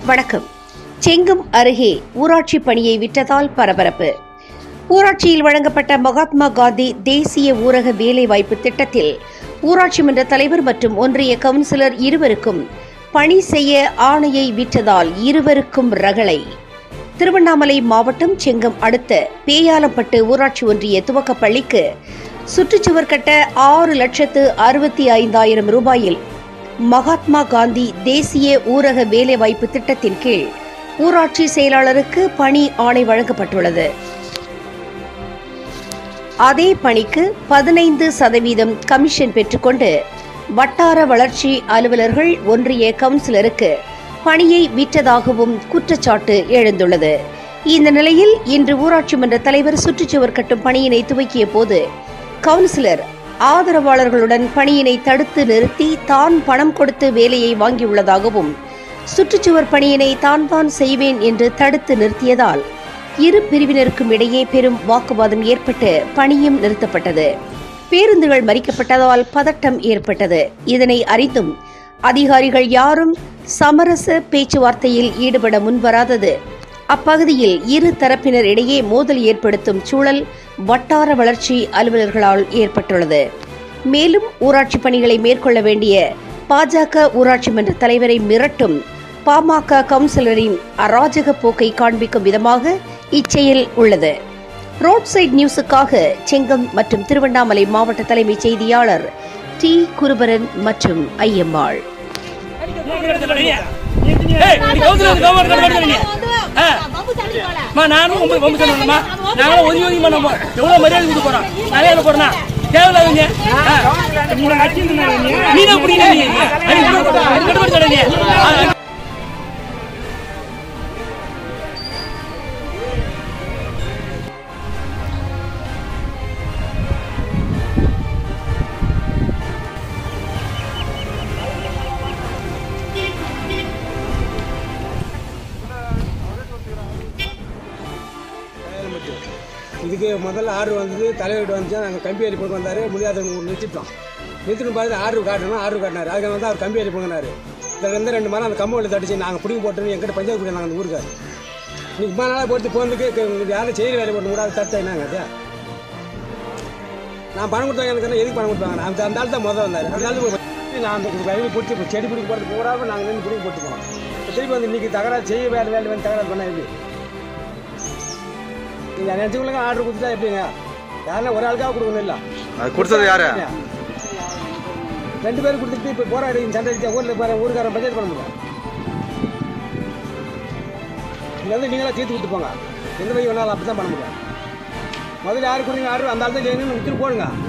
வணக்கம் செங்கம் அருகே ஊராட்சி பணியை விட்டதால் பரபரப்பு ஊராட்சியில் வழங்கப்பட்ட மகாத்மா காந்தி தேசிய ஊரக வேலைவாய்ப்பு திட்டத்தில் ஊராட்சி மன்ற தலைவர் மற்றும் ஒன்றிய கவுன்சிலர் இருவருக்கும் பணி செய்ய ஆணையை விற்றதால் இருவருக்கும் ரகளை திருவண்ணாமலை மாவட்டம் செங்கம் அடுத்த பேயாலப்பட்டு ஊராட்சி ஒன்றிய துவக்கப் பள்ளிக்கு சுற்றுச்சுவர் கட்ட ஆறு லட்சத்து அறுபத்தி ஐந்தாயிரம் ரூபாயில் மகாத்மா காந்தி தேசிய ஊரக வேலைவாய்ப்பு திட்டத்தின் கீழ் ஊராட்சி செயலாளருக்கு பணி ஆணை வழங்கப்பட்டுள்ளது அதே பணிக்கு பதினைந்து சதவீதம் கமிஷன் பெற்றுக்கொண்டு வட்டார வளர்ச்சி அலுவலர்கள் ஒன்றிய கவுன்சிலருக்கு பணியை விற்றதாகவும் குற்றச்சாட்டு எழுந்துள்ளது இந்த நிலையில் இன்று ஊராட்சி மன்ற தலைவர் சுற்றுச்சுவர் கட்டும் பணியினை துவக்கிய போது கவுன்சிலர் ஆதரவாளர்களுடன் பணியினை தடுத்து நிறுத்தி தான் பணம் கொடுத்து வேலையை வாங்கியுள்ளதாகவும் சுற்றுச்சுவர் பணியினை தான் தான் செய்வேன் என்று தடுத்து நிறுத்தியதால் இரு பிரிவினருக்கும் இடையே பெரும் வாக்குவாதம் ஏற்பட்டு பணியும் நிறுத்தப்பட்டது பேருந்துகள் மறிக்கப்பட்டதால் பதட்டம் ஏற்பட்டது இதனை அறிந்தும் அதிகாரிகள் யாரும் சமரச பேச்சுவார்த்தையில் ஈடுபட முன்வராதது அப்பகுதியில் இரு தரப்பினர் இடையே மோதல் ஏற்படுத்தும் சூழல் வட்டார வளர்ச்சி அலுவலர்களால் ஏற்பட்டுள்ளது மேலும் ஊராட்சி பணிகளை மேற்கொள்ள வேண்டிய பாஜக ஊராட்சி மன்ற தலைவரை மிரட்டும் பாமக கவுன்சிலரின் அராஜக போக்கை காண்பிக்கும் விதமாக இச்செயல் உள்ளது ரோட் சைட் நியூஸுக்காக செங்கம் மற்றும் திருவண்ணாமலை மாவட்ட தலைமைச் செய்தியாளர் டி குருபரன் மற்றும் ஐயம்மாள் ஏய், நீ கவுன்சிலர் வந்து கவர்மெண்ட் கட்டு கட்டுறீங்க. ஆ. அம்மா, நானும் உங்க கவுன்சிலர் சொல்லணுமா? நாங்களும் ஒதுங்கி ஒதுங்கி பண்ண போறோம். எவ்வளவு மரியாதை கொடுக்க போறோம்? நிறைய கொடுக்க போறோம்னா? தேவையில்லாதவங்க. ஆ. நீ தான் பிடிக்கல நீ. அது கட்டுப்பாடு கட்டுப்பாடு தரீங்க. ஆ. சேலம்பட்டு இதுக்கு முதல்ல ஆர்டர் வந்தது தலைவர்கிட்ட வந்துச்சு நாங்கள் கம்பி ஏறி போட்டு வந்தார் முடியாதவங்க நிறுத்திட்டோம் நிறுத்திட்டு பார்த்து ஆர்டர் காட்டணும் ஆர்டர் காட்டினார் அதுக்கு வந்து அவர் கம்பி ஏறி போங்கினார் இதில் இருந்து ரெண்டு மரம் அந்த கம்பௌண்டில் தடிச்சு நாங்கள் பிடிங்க போட்டோம் எங்கிட்ட பஞ்சாயத்து கூட நாங்கள் அந்த ஊருக்கு இன்னைக்கு ரொம்ப நாளாக போட்டு போனதுக்கு யாரும் செய்தி வேலை போட்டு கூடாது தடுத்தா என்னங்க அது நான் பணம் கொடுத்தாங்க எனக்கு என்ன எதுக்கு பணம் கொடுத்தாங்க அந்த அந்த ஆள் தான் முதல் வந்தார் அந்த ஆள் நான் அந்த வயலில் பிடிச்சி இப்போ செடி பிடிக்க போகிறது பூராக நாங்கள் நின்று பிடிக்க போட்டு போனோம் இப்ப திருப்பி வந்து இன்னைக்கு தகராறு செய்ய வேலை வேலை வந்து தகராறு பண்ண எப்படி நீங்க நினைச்சுக்கொள்ளுங்க ஆர்டர் கொடுத்துட்டா எப்படிங்க யாருன்னா ஒரு ஆளுக்காக கொடுக்கணும் இல்ல அது கொடுத்தது யாரு ரெண்டு பேரும் கொடுத்துட்டு இப்போ போராடி சண்டை அடிச்சா ஊரில் போகிற ஊருக்காரன் பஞ்சாயத்து பண்ண முடியும் நீங்க வந்து நீங்களா தீர்த்து கொடுத்து போங்க எந்த வழி வேணாலும் அப்படி தான் பண்ண முடியும் முதல்ல யாரு கொடுங்க ஆர்டர் அந்த ஆள் தான் செய்யணும்னு விட்டு போடுங்க